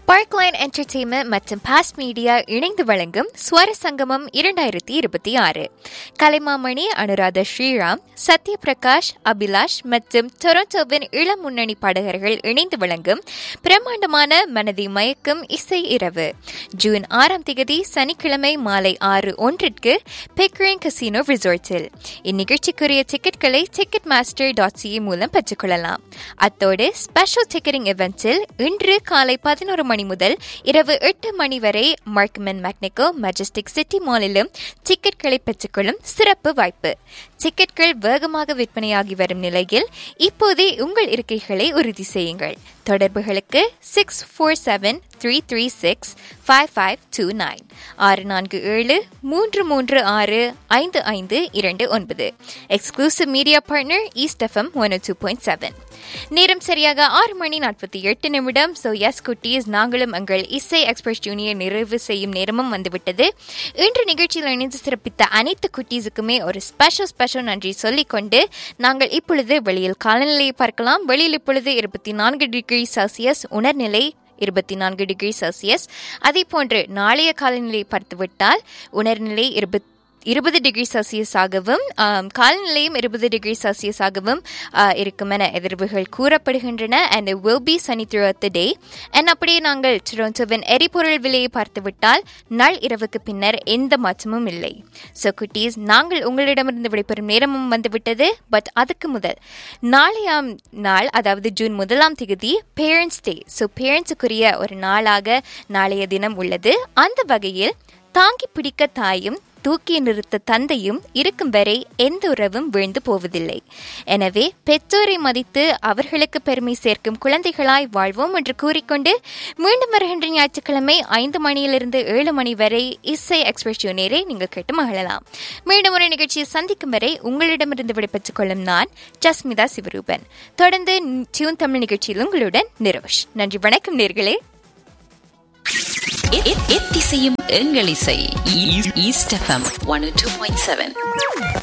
பார்க்லைன் entertainment மற்றும் Boss media இணைந்து வழங்கும் ஸ்வர சங்கமம் இரண்டாயிரத்தி இருபத்தி ஆறு கலைமாமணி அனுராதா ஸ்ரீராம் சத்யபிரகாஷ் அபிலாஷ் மற்றும் டொரண்டோவின் இளம் முன்னணி பாடகர்கள் இணைந்து வழங்கும் பிரம்மாண்டமான மனதை மயக்கும் இசை இரவு ஜூன் ஆறாம் தேதி சனிக்கிழமை மாலை ஆறு ஒன்றிற்கு பெக்ரிங் கசினோ ரிசோர்ட்டில் இந்நிகழ்ச்சிக்குரிய டிக்கெட்களை டிக்கெட் மாஸ்டர் டாட் சிஏ மூலம் பெற்றுக்கொள்ளலாம் அத்தோடு ஸ்பெஷல் டிக்கெட்டிங் இவெண்ட்டில் இன்று காலை பதினோரு மணி முதல் இரவு எட்டு மணி வரை மார்க்மென் மேக்னிகோ மெஜஸ்டிக் சிட்டி மாலிலும் டிக்கெட்களை பெற்றுக்கொள்ளும் சிறப்பு வாய்ப்பு டிக்கெட்கள் வேகமாக விற்பனையாகி வரும் நிலையில் இப்போதே உங்கள் இருக்கைகளை உறுதி செய்யுங்கள் தொடர்புகளுக்கு six four seven three three six five five two nine ஆறு நான்கு ஏழு மூன்று மூன்று ஆறு ஐந்து ஐந்து இரண்டு ஒன்பது exclusive media partner East FM one two point seven நேரம் சரியாக ஆறு மணி நாற்பத்தி எட்டு நிமிடம் ஸோ எஸ் குட்டீஸ் நாங்களும் எங்கள் இசை எக்ஸ்பிரஸ் ஜூனியர் நிறைவு செய்யும் நேரமும் வந்துவிட்டது இன்று நிகழ்ச்சியில் இணைந்து சிறப்பித்த அனைத்து குட்டீஸுக்குமே ஒரு ஸ்பெஷல் ஸ்பெஷல் நன்றி சொல்லிக்கொண்டு நாங்கள் இப்பொழுது வெளியில் காலநிலையை பார்க்கலாம் வெளியில் இப்பொழுது இருபத்தி நான்கு டிகிரி செல்சியஸ் உணர்நிலை இருபத்தி நான்கு டிகிரி செல்சியஸ் அதே போன்று நாளைய காலநிலை பார்த்துவிட்டால் உணர்நிலை இருபத் இருபது டிகிரி செல்சியஸாகவும் காலநிலையும் இருபது டிகிரி செல்சியஸாகவும் இருக்கும் என எதிர்வுகள் கூறப்படுகின்றன and will be sunny through the day and அப்படியே நாங்கள் டொரண்டோவின் எரிபொருள் விலையை பார்த்துவிட்டால் நாள் இரவுக்கு பின்னர் எந்த மாற்றமும் இல்லை ஸோ குட்டீஸ் நாங்கள் உங்களிடமிருந்து விடைபெறும் நேரமும் வந்துவிட்டது பட் அதுக்கு முதல் நாளையாம் நாள் அதாவது ஜூன் முதலாம் தேதி பேரண்ட்ஸ் டே ஸோ பேரண்ட்ஸுக்குரிய ஒரு நாளாக நாளைய தினம் உள்ளது அந்த வகையில் தாங்கி பிடிக்க தாயும் தூக்கி நிறுத்த தந்தையும் இருக்கும் வரை எந்த உறவும் வீழ்ந்து போவதில்லை எனவே பெற்றோரை மதித்து அவர்களுக்கு பெருமை சேர்க்கும் குழந்தைகளாய் வாழ்வோம் என்று கூறிக்கொண்டு மீண்டும் வருகின்ற ஞாயிற்றுக்கிழமை ஐந்து மணியிலிருந்து ஏழு மணி வரை இசை எக்ஸ்பிரஸ் ஜூனியரை நீங்கள் கேட்டு மகிழலாம் மீண்டும் ஒரு நிகழ்ச்சியை சந்திக்கும் வரை உங்களிடமிருந்து விடைபெற்றுக் கொள்ளும் நான் ஜஸ்மிதா சிவரூபன் தொடர்ந்து டியூன் தமிழ் நிகழ்ச்சியில் உங்களுடன் நிரோஷ் நன்றி வணக்கம் நேர்களே எத்திசையும் எங்கள் இசை East FM one two point seven